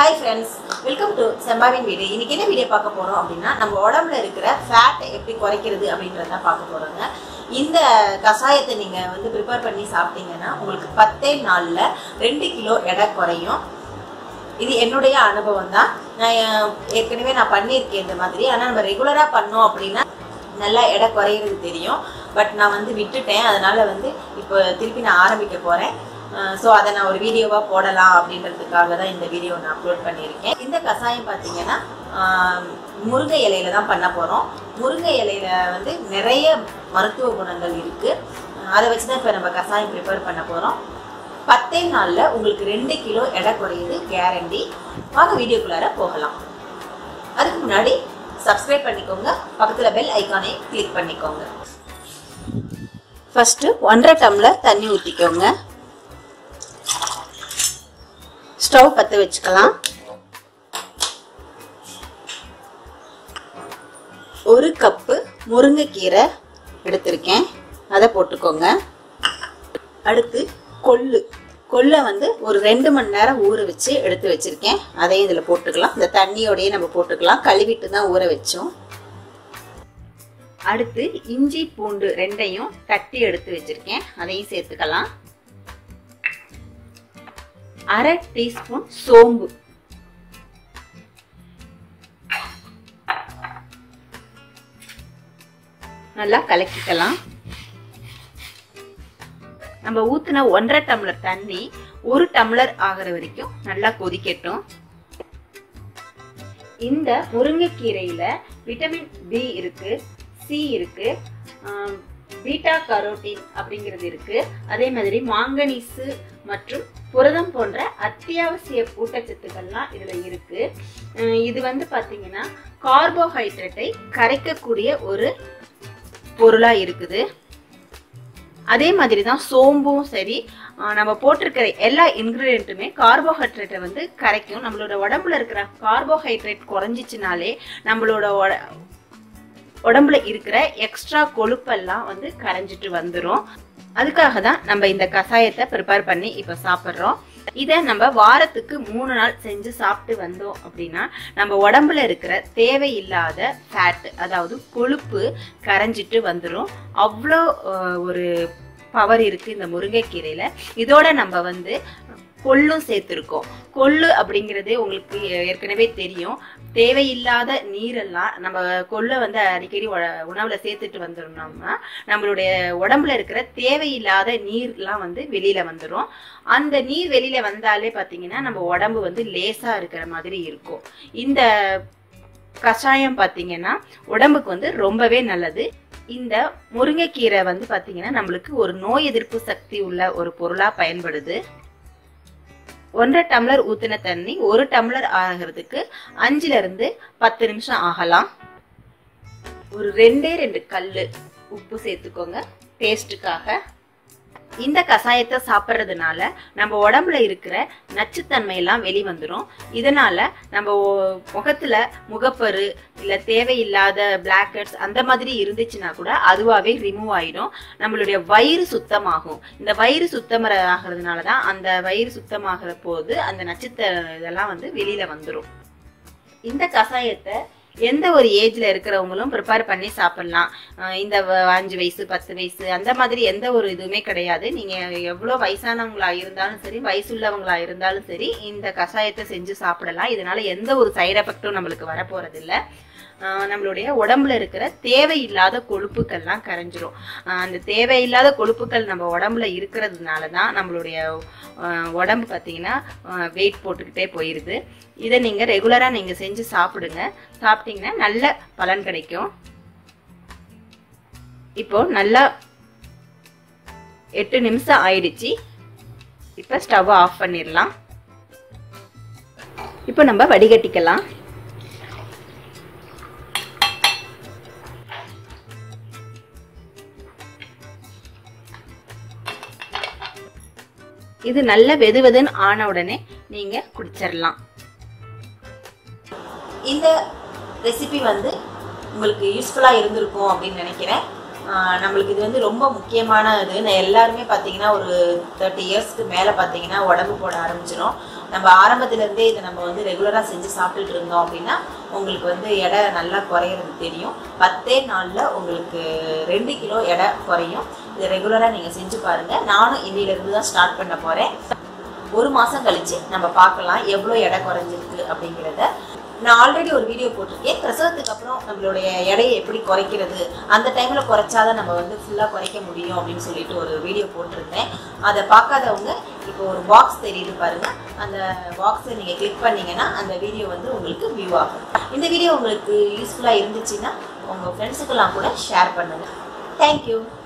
hi friends welcome to செம்பாவின் வீடு இன்னைக்கு என்ன வீடியோ பார்க்க போறோம் அப்படின்னா நம்ம உடம்புல இருக்கிற ஃபேட்டை எப்படி குறைக்கிறது அப்படின்றத பார்க்க போறோங்க இந்த கஷாயத்தை நீங்க வந்து ப்ரிப்பேர் பண்ணி சாப்பிட்டீங்கன்னா உங்களுக்கு பத்தே நாள்ல ரெண்டு கிலோ எடை குறையும் இது என்னுடைய அனுபவம் தான் நான் அஹ், ஏற்கனவே நான் பண்ணியிருக்கேன் இந்த மாதிரி ஆனால் நம்ம ரெகுலராக பண்ணோம் அப்படின்னா நல்லா எடை குறையிறது தெரியும் பட் நான் வந்து விட்டுட்டேன் அதனால வந்து இப்போ திருப்பி நான் ஆரம்பிக்க போகிறேன் ஸோ அதை நான் ஒரு வீடியோவாக போடலாம் அப்படின்றதுக்காக தான் இந்த வீடியோ நான் அப்லோட் பண்ணியிருக்கேன் இந்த கஷாயம் பார்த்தீங்கன்னா ஆஹ், முருங்கை இலையில தான் பண்ண போகிறோம் முருங்கை இலையில வந்து நிறைய மருத்துவ குணங்கள் இருக்குது அதை வச்சு தான் இப்போ நம்ம கஷாயம் ப்ரிப்பேர் பண்ண போகிறோம் பத்தே நாளில் உங்களுக்கு ரெண்டு கிலோ எடை குறையுது கேரண்டி வாங்க வீடியோக்குள்ளார போகலாம் அதுக்கு முன்னாடி சப்ஸ்கிரைப் பண்ணிக்கோங்க பக்கத்தில் பெல் ஐக்கானை கிளிக் பண்ணிக்கோங்க ஃபஸ்ட்டு ஒன்றரை டம்ளர் தண்ணி ஊற்றிக்கோங்க ஸ்டவ் பற்ற வச்சுக்கலாம் ஒரு கப்பு முருங்கைக்கீரை எடுத்திருக்கேன் அதை போட்டுக்கோங்க அடுத்து கொள்ளு கொல்லை வந்து ஒரு ரெண்டு மணி நேரம் ஊற வச்சு எடுத்து வச்சிருக்கேன் அதையும் இதில் போட்டுக்கலாம் இந்த தண்ணியோடயே நம்ம போட்டுக்கலாம் கழுவிட்டு தான் ஊற வச்சோம் அடுத்து இஞ்சி பூண்டு ரெண்டையும் தட்டி எடுத்து வச்சிருக்கேன் அதையும் சேர்த்துக்கலாம் அரை டீஸ்பூன் சோம்பு நல்லா கலக்கிக்கலாம் நம்ம ஊத்துன ஒன்றரை டம்ளர் தண்ணி ஒரு டம்ளர் ஆகிற வரைக்கும் நல்லா கொதிக்கட்டும் இந்த முருங்கைக்கீரையில விட்டமின் பி இருக்கு சி இருக்கு ஆம், பீட்டா கரோட்டின் அப்படிங்கிறது இருக்கு அதே மாதிரி மாங்கனீசு மற்றும் புரதம் போன்ற அத்தியாவசிய ஊட்டச்சத்துக்கள்லாம் இதுல இருக்கு அஹ் இது வந்து பாத்தீங்கன்னா கார்போஹைட்ரேட்டை கரைக்கக்கூடிய ஒரு பொருளா இருக்குது அதே மாதிரி தான் சோம்பும் சரி ஆஹ் நம்ம போட்டிருக்கிற எல்லா இன்க்ரீடியண்ட்டுமே கார்போஹைட்ரேட்டை வந்து கரைக்கும் நம்மளோட உடம்புல இருக்கிற கார்போஹைட்ரேட் குறைஞ்சிச்சுனாலே நம்மளோட உட- உடம்புல இருக்கிற எக்ஸ்ட்ரா கொழுப்பெல்லாம் வந்து கரைஞ்சிட்டு வந்துடும் அதுக்காக தான் நம்ம இந்த கஷாயத்தை ப்ரிப்பேர் பண்ணி இப்போ சாப்பிட்றோம் இதை நம்ம வாரத்துக்கு மூணு நாள் செஞ்சு சாப்பிட்டு வந்தோம் அப்படின்னா நம்ம உடம்புல இருக்கிற தேவையில்லாத ஃபேட் அதாவது கொழுப்பு கரைஞ்சிட்டு வந்துடும் அவ்வளோ அஹ், ஒரு பவர் இருக்கு இந்த முருங்கைக்கீரையில இதோட நம்ம வந்து கொள்ளும் சேர்த்துருக்கோம் கொள்ளு அப்படிங்கிறது உங்களுக்கு ஏற்கனவே தெரியும் தேவையில்லாத நீரெல்லாம் நம்ம கொள்ளை வந்து அடிக்கடி உண- உணவுல சேர்த்துட்டு வந்துடணும்னா நம்மளுடைய உடம்புல இருக்கிற தேவையில்லாத நீர்லாம் வந்து வெளியில வந்துடும் அந்த நீர் வெளியில வந்தாலே பாத்தீங்கன்னா நம்ம உடம்பு வந்து லேசா இருக்கிற மாதிரி இருக்கும் இந்த கஷாயம் பாத்தீங்கன்னா உடம்புக்கு வந்து ரொம்பவே நல்லது இந்த முருங்கைக்கீரை வந்து பாத்தீங்கன்னா நம்மளுக்கு ஒரு நோய் எதிர்ப்பு சக்தி உள்ள ஒரு பொருளா பயன்படுது ஒன்றரை டம்ளர் ஊத்தின தண்ணி ஒரு டம்ளர் ஆகிறதுக்கு அஞ்சுல இருந்து பத்து நிமிஷம் ஆகலாம் ஒரு ரெண்டே ரெண்டு கல்லு உப்பு சேர்த்துக்கோங்க டேஸ்ட்டுக்காக இந்த கஷாயத்தை சாப்பிட்றதுனால நம்ம உடம்புல இருக்கிற நச்சுத்தன்மை எல்லாம் வெளிவந்துடும் இதனால நம்ம ஒ- முகத்துல முகப்பரு இல்ல தேவையில்லாத பிளாக்கெட்ஸ் அந்த மாதிரி இருந்துச்சுன்னா கூட அதுவாவே ரிமூவ் ஆயிடும் நம்மளுடைய வயிறு சுத்தமாகும் இந்த வயிறு சுத்தம் ஆகிறதுனால தான் அந்த வயிறு சுத்தமாகிற போது அந்த நச்சுத்த இதெல்லாம் வந்து வெளியில வந்துடும் இந்த கஷாயத்தை எந்த ஒரு ஏஜ்ல இருக்கிறவங்களும் ப்ரிப்பேர் பண்ணி சாப்பிடலாம் அஹ் இந்த வ- அஞ்சு வயசு பத்து வயசு அந்த மாதிரி எந்த ஒரு இதுவுமே கிடையாது நீங்க எவ்வளோ வயசானவங்களா இருந்தாலும் சரி வயசுள்ளவங்களா இருந்தாலும் சரி இந்த கஷாயத்தை செஞ்சு சாப்பிடலாம் இதனால எந்த ஒரு சைடு எஃபெக்டும் நம்மளுக்கு வரப்போறது இல்ல அஹ் நம்மளுடைய உடம்புல இருக்கிற தேவையில்லாத கொழுப்புக்கள்லாம் கரைஞ்சிரும் அஹ் அந்த தேவையில்லாத கொழுப்புக்கள் நம்ம உடம்புல இருக்கிறதுனால தான் நம்மளுடைய அஹ் உடம்பு பார்த்தீங்கன்னா வெயிட் போட்டுக்கிட்டே போயிடுது இதை நீங்கள் ரெகுலராக நீங்கள் செஞ்சு சாப்பிடுங்க சாப்பிட்டீங்கன்னா நல்ல பலன் கிடைக்கும் இப்போ நல்லா எட்டு நிமிஷம் ஆயிடுச்சு இப்போ ஸ்டவ் ஆஃப் பண்ணிடலாம் இப்போ நம்ம வடிகட்டிக்கலாம் இது நல்ல வெது வெதுன்னு ஆன உடனே நீங்க குடிச்சிடலாம் இந்த ரெசிபி வந்து உங்களுக்கு யூஸ்ஃபுல்லாக இருந்திருக்கும் அப்படின்னு நினைக்கிறேன் ஆஹ் நம்மளுக்கு இது வந்து ரொம்ப முக்கியமான இது நான் எல்லாருமே பார்த்தீங்கன்னா ஒரு தேர்ட்டி இயர்ஸ்க்கு மேலே பார்த்தீங்கன்னா உடம்பு போட ஆரம்பிச்சிடும் நம்ம ஆரம்பத்துல இருந்தே இதை நம்ம வந்து ரெகுலராக செஞ்சு சாப்பிட்டுட்டு இருந்தோம் அப்படின்னா உங்களுக்கு வந்து எடை நல்லா குறையிறது தெரியும் பத்தே நாளில் உங்களுக்கு ரெண்டு கிலோ எடை குறையும் இதை ரெகுலராக நீங்கள் செஞ்சு பாருங்கள் நானும் இன்னிலிருந்து தான் ஸ்டார்ட் பண்ண போகிறேன் ஒரு மாதம் கழிச்சு நம்ம பார்க்கலாம் எவ்வளோ எடை குறைஞ்சிருக்கு அப்படிங்கிறத நான் ஆல்ரெடி ஒரு வீடியோ போட்டிருக்கேன் பிரசவத்துக்கு அப்புறம் நம்மளுடைய எடையை எப்படி குறைக்கிறது அந்த டைமில் குறைச்சாதான் நம்ம வந்து ஃபுல்லாக குறைக்க முடியும் அப்படின்னு சொல்லிட்டு ஒரு வீடியோ போட்டிருந்தேன் அதை பார்க்காதவங்க இப்போ ஒரு பாக்ஸ் தெரியுது பாருங்க அந்த பாக்ஸை நீங்கள் கிளிக் பண்ணீங்கன்னா அந்த வீடியோ வந்து உங்களுக்கு வியூ ஆகும் இந்த வீடியோ உங்களுக்கு யூஸ்ஃபுல்லாக இருந்துச்சுன்னா உங்கள் ஃப்ரெண்ட்ஸுக்கெல்லாம் கூட ஷேர் பண்ணுங்கள் தேங்க்யூ